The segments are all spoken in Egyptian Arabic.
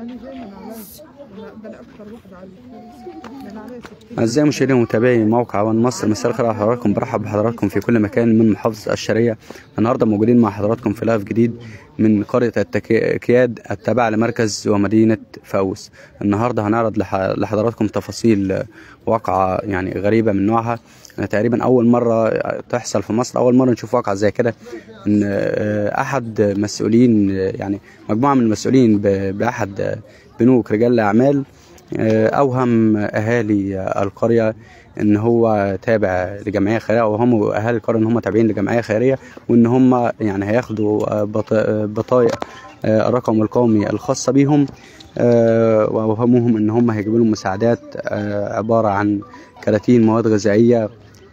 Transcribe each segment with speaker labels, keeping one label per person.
Speaker 1: انا جاي من علاج ده انا اكتر واحده على ده انا عليا 60
Speaker 2: أعزائي مشاهدي ومتابعي موقع وان مصر مساء الخير على حضراتكم برحب بحضراتكم في كل مكان من محافظة الشرقية النهاردة موجودين مع حضراتكم في لايف جديد من قرية التكياد التابعة لمركز ومدينة فاوس النهاردة هنعرض لح- لحضراتكم تفاصيل واقعة يعني غريبة من نوعها أنا تقريبا أول مرة تحصل في مصر أول مرة نشوف واقعة زي كده إن آه، أحد مسؤولين آه، يعني مجموعة من المسؤولين ب- بأحد آه، بنوك رجال الأعمال آه، اوهم اهالي القريه ان هو تابع لجمعيه خيريه وهم اهالي القريه ان هم تابعين لجمعيه خيريه وان هم يعني هياخدوا آه، بط- آه، بطايق آه، الرقم القومي الخاصه بيهم آه، واوهموهم ان هم هيجيبوا لهم مساعدات آه، عباره عن كراتين مواد غذائيه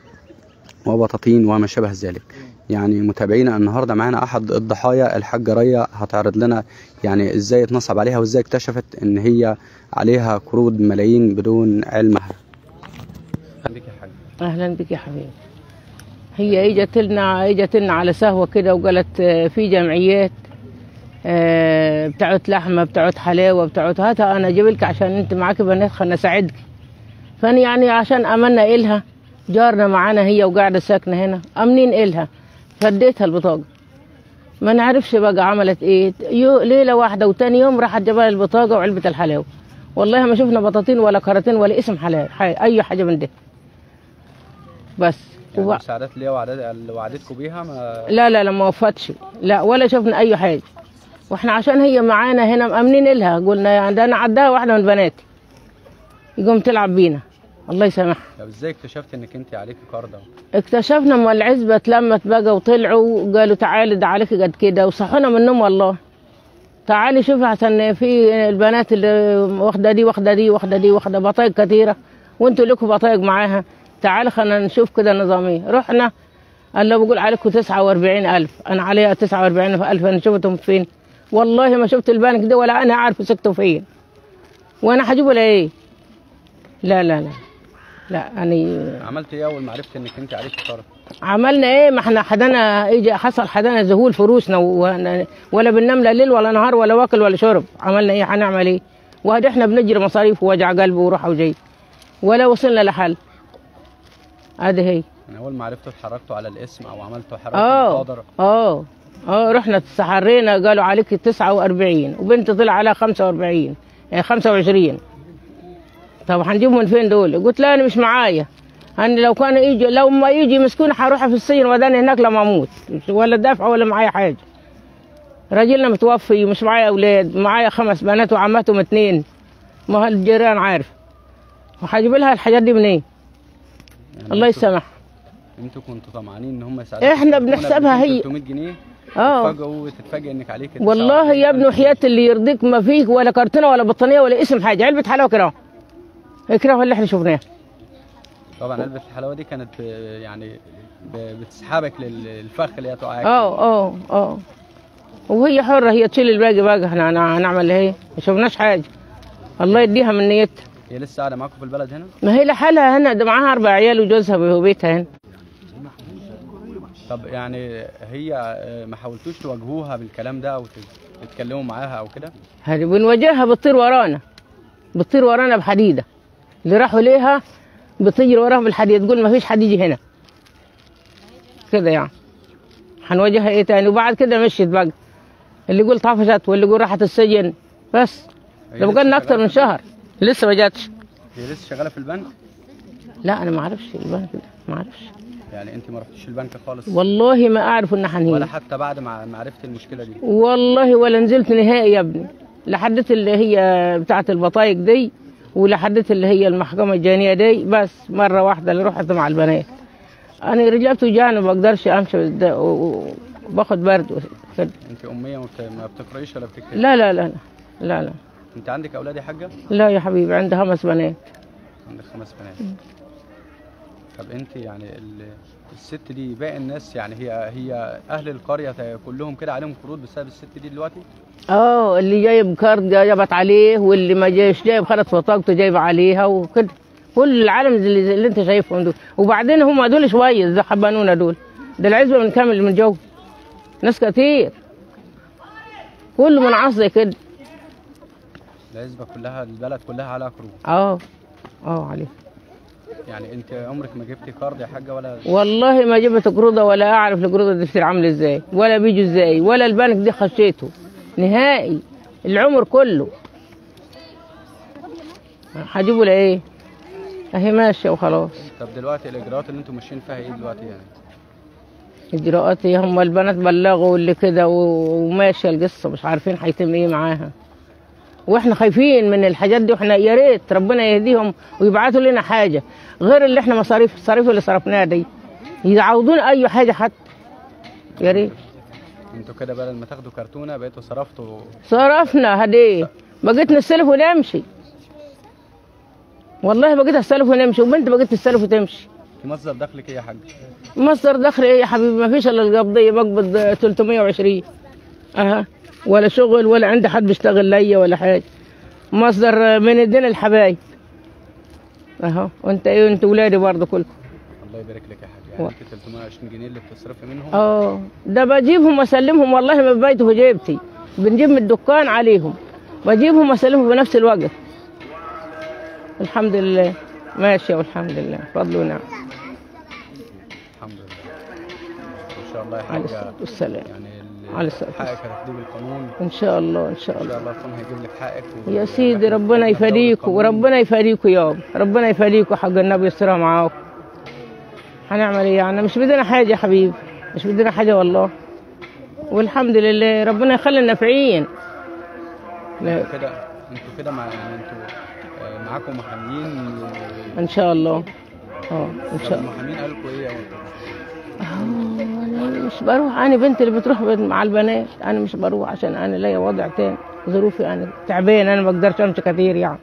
Speaker 2: وبطاطين وما شابه ذلك يعني متابعينا النهارده معانا احد الضحايا الحاجه ريا هتعرض لنا يعني ازاي اتنصب عليها وازاي اكتشفت ان هي عليها قروض ملايين بدون علمها بك يا حاج
Speaker 3: اهلا بك يا حبيبي هي اجت لنا اجت لنا على سهوه كده وقالت آه، في جمعيات آه، بتاعت لحمه بتاعت حلاوه بتاعت هاتها انا اجيب لك عشان انت معاك بنات خلنا اساعدك فانا يعني عشان امنا الها جارنا معانا هي وقاعده ساكنه هنا امنين الها فديتها البطاقه ما نعرفش بقى عملت ايه يو ليله واحده وتاني يوم راحت جابها البطاقه وعلبه الحلاوه والله ما شفنا بطاطين ولا كراتين ولا اسم حلاوه حي- اي حاجه من ده بس
Speaker 2: يعني
Speaker 3: وب-
Speaker 2: المساعدات اللي هي وعدت- اللي وعدتكم بيها ما
Speaker 3: لا لا لا ما وفتش لا ولا شفنا اي حاجه واحنا عشان هي معانا هنا مأمنين لها قلنا يعني ده انا عداها واحده من بناتي يقوم تلعب بينا الله يسامحها
Speaker 2: طب ازاي اكتشفت انك انت عليك قرض
Speaker 3: اكتشفنا اما العزبه اتلمت بقى وطلعوا قالوا تعالي ده عليك قد كده وصحونا من النوم والله تعالي شوفي عشان في البنات اللي واخده دي واخده دي واخده دي واخده بطايق كتيره وانتوا لكم بطايق معاها تعالي خلينا نشوف كده نظاميه رحنا قال له بقول عليكم 49000 انا عليها 49000 انا شفتهم فين والله ما شفت البنك ده ولا انا عارف سكتوا فين وانا هجيبه لايه لا لا لا لا يعني
Speaker 2: عملت ايه اول ما عرفت انك انت عليك قرض
Speaker 3: عملنا ايه ما احنا حدانا اجى حصل حدانا ذهول في روسنا و- ولا بننام لا ليل ولا نهار ولا واكل ولا شرب عملنا ايه هنعمل ايه وهذا احنا بنجري مصاريف ووجع قلب وروح وجاي ولا وصلنا لحل هذه هي
Speaker 2: يعني اول ما عرفتوا اتحركتوا على الاسم او عملتوا حركه
Speaker 3: اه
Speaker 2: مقادره
Speaker 3: اه اه رحنا تسحرينا قالوا عليك 49 وبنتي طلع عليها 45 يعني 25 طب هنجيبهم من فين دول؟ قلت لا انا مش معايا انا لو كان يجي لو ما يجي مسكون هروح في السجن وداني هناك لما اموت ولا دافع ولا معايا حاجه راجلنا متوفي مش معايا اولاد معايا خمس بنات وعماتهم اتنين ما هو الجيران عارف وهجيب لها الحاجات دي منين؟
Speaker 2: يعني
Speaker 3: الله
Speaker 2: انتوا-
Speaker 3: يسامح
Speaker 2: انتوا كنتوا طمعانين ان هم يساعدوكم
Speaker 3: احنا
Speaker 2: يكونوا
Speaker 3: بنحسبها هي-
Speaker 2: 300 جنيه
Speaker 3: اه
Speaker 2: تتفاجئوا وتتفاجئ انك عليك
Speaker 3: والله يا ابني
Speaker 2: 49,000
Speaker 3: وحياة اللي يرضيك ما فيك ولا كرتونه ولا بطانيه ولا اسم حاجه علبه حلاوه كده اكره اللي احنا شفناه
Speaker 2: طبعا علبة الحلاوة دي كانت ب- يعني ب- بتسحبك لل- للفخ اللي هي تقعك
Speaker 3: اه اه اه وهي حره هي تشيل الباقي بقى احنا هن- هنعمل ايه ما شفناش حاجه الله يديها من نيتها
Speaker 2: هي لسه قاعدة معاكم في البلد هنا
Speaker 3: ما هي لحالها هنا ده معاها اربع عيال وجوزها وبيتها هنا
Speaker 2: طب يعني هي آه، ما حاولتوش تواجهوها بالكلام ده او تت- تتكلموا معاها او كده
Speaker 3: هذه بنواجهها بتطير ورانا بتطير ورانا بحديده اللي راحوا ليها بتجري وراها بالحديد تقول ما فيش حد يجي هنا كده يعني هنواجهها ايه تاني وبعد كده مشيت بقى اللي يقول طفشت واللي يقول راحت السجن بس
Speaker 2: هي
Speaker 3: ده
Speaker 2: لسه
Speaker 3: بقالنا اكتر
Speaker 2: شغالة
Speaker 3: من
Speaker 2: في البنك؟
Speaker 3: شهر لسه ما جاتش
Speaker 2: هي لسه شغالة في البنك
Speaker 3: لا انا ما اعرفش البنك ده ما اعرفش
Speaker 2: يعني انت ما رحتيش البنك خالص
Speaker 3: والله ما اعرف ان
Speaker 2: ولا
Speaker 3: حنين
Speaker 2: حتى بعد ما ما عرفت المشكلة دي
Speaker 3: والله ولا نزلت نهائي يا ابني لحدت اللي هي بتاعه البطايق دي ولحدت اللي هي المحكمه الجانيه دي بس مره واحده اللي رحت مع البنات انا رجعت وجعني ما بقدرش امشي بد- و- و- وباخد برد كده.
Speaker 2: انت امية ما بت- ما بتقرأيش ولا بتكتبي
Speaker 3: لا لا لا لا لا لا
Speaker 2: انت عندك اولاد يا حاجة
Speaker 3: لا يا حبيبي عندي خمس بنات
Speaker 2: عندك خمس بنات طب انت يعني ال- الست دي باقي الناس يعني هي هي اهل القريه كلهم كده عليهم قروض بسبب الست دي دلوقتي
Speaker 3: اه اللي جايب كارد جابت عليه واللي ما جايش جايب خدت بطاقته جايبه عليها وكده كل العالم اللي, اللي انت شايفهم دول وبعدين هم دول شويه زي حبانونا دول ده العزبه من كامل من جو ناس كتير كله منعص زي كده
Speaker 2: العزبه كلها البلد كلها عليها كروب
Speaker 3: اه اه عليه
Speaker 2: يعني انت عمرك ما جبتي كارد يا حاجه ولا
Speaker 3: والله ما جبت قروضه ولا اعرف القروضه دي بتصير عامله ازاي ولا بيجوا ازاي ولا البنك دي خشيته نهائي العمر كله هجيبه لايه اهي ماشيه وخلاص
Speaker 2: طب دلوقتي الاجراءات اللي انتم ماشيين فيها ايه دلوقتي يعني
Speaker 3: اجراءات إيه؟ هم البنات بلغوا اللي كده و- وماشيه القصه مش عارفين هيتم ايه معاها واحنا خايفين من الحاجات دي واحنا يا ريت ربنا يهديهم ويبعتوا لنا حاجه غير اللي احنا مصاريف الصريف اللي صرفناها دي يعوضونا اي حاجه حتى يا ريت
Speaker 2: انتوا كده بدل ما تاخدوا كرتونه بقيتوا صرفتوا
Speaker 3: صرفنا هديه بقيت نستلف ونمشي والله بقيت استلف ونمشي وبنت بقيت تستلف وتمشي
Speaker 2: في مصدر دخلك ايه يا حاج
Speaker 3: مصدر دخل ايه يا حبيبي ما فيش الا القبضيه بقبض 320 اها ولا شغل ولا عندي حد بيشتغل ليا ولا حاجه مصدر من الدين الحبايب اهو وانت ايه انت ولادي برضه كلكم
Speaker 2: الله يبارك لك يا حاج يعني
Speaker 3: و-
Speaker 2: انت 320 جنيه اللي بتصرفي منهم
Speaker 3: اه ده بجيبهم واسلمهم والله ما ببيته في جيبتي بنجيب من الدكان عليهم بجيبهم واسلمهم في نفس الوقت الحمد لله ماشيه والحمد لله فضل ونعم
Speaker 2: الحمد لله ان شاء الله يا
Speaker 3: عليه
Speaker 2: حاجه
Speaker 3: الصلاه والسلام
Speaker 2: يعني
Speaker 3: عليه الصلاة
Speaker 2: ال- حقك هتاخديه بالقانون
Speaker 3: ان شاء الله ان شاء
Speaker 2: ان
Speaker 3: الله
Speaker 2: شاء الله القانون هيجيب لك حقك و-
Speaker 3: يا سيدي
Speaker 2: وإحنا
Speaker 3: ربنا
Speaker 2: في دولة
Speaker 3: يفديكوا
Speaker 2: قانون.
Speaker 3: وربنا يفديكوا يابا ربنا يفديكوا حق النبي يسترها معاكم هنعمل ايه يعني مش بدنا حاجه يا حبيبي مش بدنا حاجه والله والحمد لله ربنا يخلي النافعين لا
Speaker 2: انتوا كده انتوا كده مع يعني انتوا آه، معاكم محامين
Speaker 3: ان شاء الله اه ان شاء الله
Speaker 2: المحامين قالوا لكم ايه يا ولد؟
Speaker 3: آه، أنا مش بروح انا بنتي اللي بتروح مع البنات انا مش بروح عشان انا ليا وضع تاني ظروفي انا تعبان انا ما اقدرش امشي كتير يعني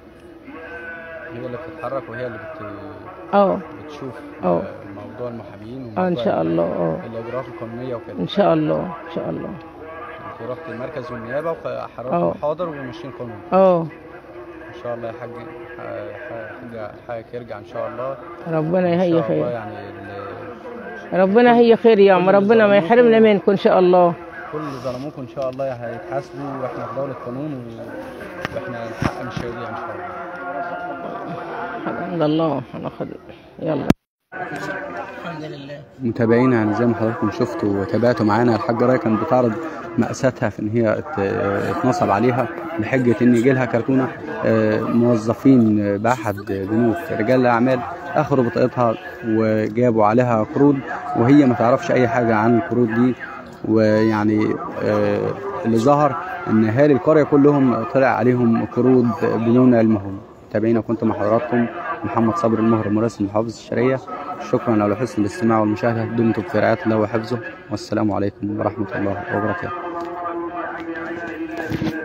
Speaker 2: هي اللي بتتحرك وهي اللي بت...
Speaker 3: اه
Speaker 2: بتشوف
Speaker 3: اه.
Speaker 2: آه، موضوع المحامين
Speaker 3: اه ان
Speaker 2: وموضوع
Speaker 3: شاء الله اه
Speaker 2: الاجراءات القانونيه وكده
Speaker 3: ان شاء الله ان شاء الله
Speaker 2: انت رحت المركز والنيابه
Speaker 3: اه.
Speaker 2: وحضرتوا محاضر وماشيين قانون
Speaker 3: اه
Speaker 2: ان شاء الله يا حاج ح- حاج حقك يرجع ان شاء الله
Speaker 3: ربنا
Speaker 2: ان
Speaker 3: يهيئ
Speaker 2: شاء الله
Speaker 3: خير
Speaker 2: يعني ال-
Speaker 3: ربنا هي خير يا عم
Speaker 2: كل
Speaker 3: ربنا ما
Speaker 2: ظلموكم-
Speaker 3: يحرمنا منكم ان شاء الله
Speaker 2: كل اللي ظلموكم ان شاء الله هيتحاسبوا واحنا في دوله قانون و- واحنا الحق مش هيضيع ان شاء الله
Speaker 3: عند الله هناخد يلا الحمد لله
Speaker 2: متابعينا يعني زي ما حضراتكم شفتوا وتابعتوا معانا الحاجة راية كانت بتعرض مأساتها في إن هي ات- اتنصب عليها بحجة إن يجي لها كرتونة آه، موظفين بأحد بنوك رجال الأعمال أخذوا بطاقتها وجابوا عليها قروض وهي ما تعرفش أي حاجة عن القروض دي ويعني آه، اللي ظهر إن أهالي القرية كلهم طلع عليهم قروض بدون علمهم تابعينا كنت مع حضراتكم محمد صبري المهر مراسل محافظ الشرقية شكرا على حسن الاستماع والمشاهدة دمتم في رعاية الله وحفظه والسلام عليكم ورحمة الله وبركاته